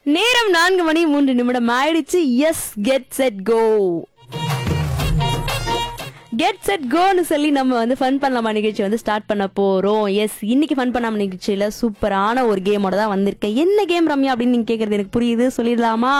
நேரம் நான்கு மணி மூன்று நிமிடம் ஆயிடுச்சு yes get set go get set கோன்னு சொல்லி நம்ம வந்து ஃபன் பண்ணலாமா நிகழ்ச்சி வந்து ஸ்டார்ட் பண்ண போறோம் எஸ் இன்னைக்கு ஃபன் பண்ணாம நிகழ்ச்சியில சூப்பரான ஒரு கேமோட தான் வந்திருக்கேன் என்ன கேம் ரம்யா அப்படின்னு நீங்க கேக்குறது எனக்கு புரியுது சொல்லிடலாமா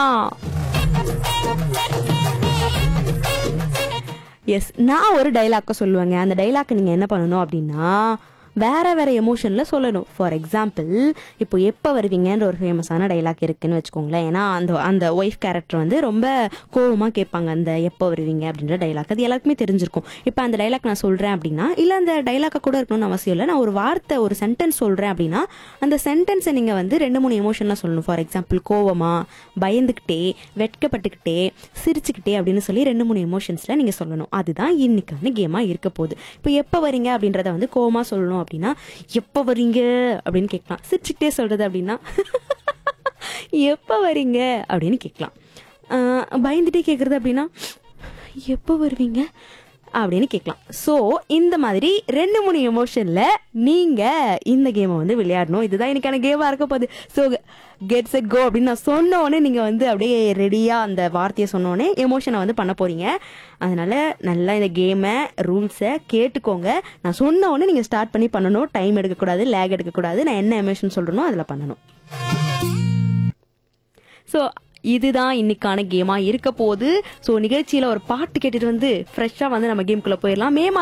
எஸ் நான் ஒரு டைலாக்கை சொல்லுவேங்க அந்த டைலாக்கை நீங்கள் என்ன பண்ணணும் அப்படின்னா வேற வேற எமோஷனில் சொல்லணும் ஃபார் எக்ஸாம்பிள் இப்போ எப்போ வருவீங்கன்ற ஒரு ஃபேமஸான டைலாக் இருக்குன்னு வச்சுக்கோங்களேன் ஏன்னா அந்த அந்த ஒய்ஃப் கேரக்டர் வந்து ரொம்ப கோவமாக கேட்பாங்க அந்த எப்போ வருவீங்க அப்படின்ற டைலாக் அது எல்லாருக்குமே தெரிஞ்சிருக்கும் இப்போ அந்த டைலாக் நான் சொல்கிறேன் அப்படின்னா இல்லை அந்த டைலாக்கை கூட இருக்கணும்னு அவசியம் இல்லை நான் ஒரு வார்த்தை ஒரு சென்டென்ஸ் சொல்கிறேன் அப்படின்னா அந்த சென்டென்ஸை நீங்கள் வந்து ரெண்டு மூணு எமோஷனில் சொல்லணும் ஃபார் எக்ஸாம்பிள் கோவமா பயந்துக்கிட்டே வெட்கப்பட்டுக்கிட்டே சிரிச்சுக்கிட்டே அப்படின்னு சொல்லி ரெண்டு மூணு எமோஷன்ஸில் நீங்கள் சொல்லணும் அதுதான் இன்னைக்கான கேமாக இருக்க போகுது இப்போ எப்போ வரீங்க அப்படின்றத வந்து கோவமா சொல்லணும் அப்படின்னா எப்போ வரீங்க அப்படின்னு கேட்கலாம் சிரிச்சுக்கிட்டே சொல்கிறது அப்படின்னா எப்போ வரீங்க அப்படின்னு கேட்கலாம் ஆஹ் பயந்துட்டே கேட்குறது அப்படின்னா எப்போ வருவீங்க அப்படின்னு கேட்கலாம் ஸோ இந்த மாதிரி ரெண்டு மூணு எமோஷனில் நீங்கள் இந்த கேமை வந்து விளையாடணும் இதுதான் எனக்கான கேமாக இருக்க போகுது ஸோ கெட் செட் கோ அப்படின்னு நான் சொன்ன உடனே நீங்கள் வந்து அப்படியே ரெடியாக அந்த வார்த்தையை சொன்ன உடனே எமோஷனை வந்து பண்ண போகிறீங்க அதனால் நல்லா இந்த கேமை ரூல்ஸை கேட்டுக்கோங்க நான் சொன்ன உடனே நீங்கள் ஸ்டார்ட் பண்ணி பண்ணணும் டைம் எடுக்கக்கூடாது லேக் எடுக்கக்கூடாது நான் என்ன எமோஷன் சொல்கிறேனோ அதில் பண்ணணும் ஸோ இதுதான் இன்னைக்கான கேமா இருக்க போகுது ஸோ நிகழ்ச்சியில் ஒரு பாட்டு கேட்டுட்டு வந்து ஃப்ரெஷ்ஷாக வந்து நம்ம கேம்குள்ளே போயிடலாம் மே மாதம்